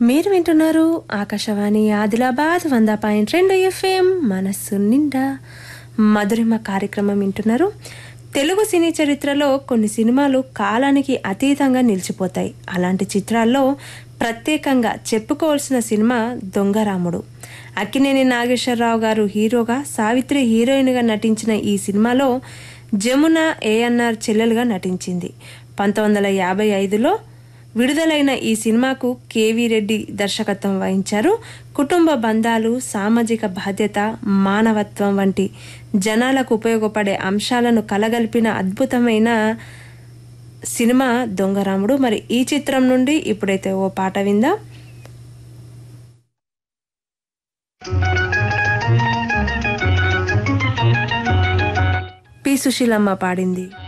మీరు వింటున్నారు ఆకాశవాణి ఆదిలాబాద్ వంద పాయింట్ రెండు ఎఫ్ఎం మనస్సు నిండా మధురిమ కార్యక్రమం వింటున్నారు తెలుగు సినీ చరిత్రలో కొన్ని సినిమాలు కాలానికి అతీతంగా నిలిచిపోతాయి అలాంటి చిత్రాల్లో ప్రత్యేకంగా చెప్పుకోవాల్సిన సినిమా దొంగరాముడు అక్కినేని నాగేశ్వరరావు గారు హీరోగా సావిత్రి హీరోయిన్గా నటించిన ఈ సినిమాలో జమున ఏఎన్ఆర్ చెల్లెలుగా నటించింది పంతొమ్మిది వందల యాభై ఐదులో విడుదలైన ఈ సినిమాకు కేవీ రెడ్డి దర్శకత్వం వహించారు కుటుంబ బంధాలు సామాజిక బాధ్యత మానవత్వం వంటి జనాలకు ఉపయోగపడే అంశాలను కలగలిపిన అద్భుతమైన సినిమా దొంగరాముడు మరి ఈ చిత్రం నుండి ఇప్పుడైతే ఓ పాట విందాం పి సుశీలమ్మ పాడింది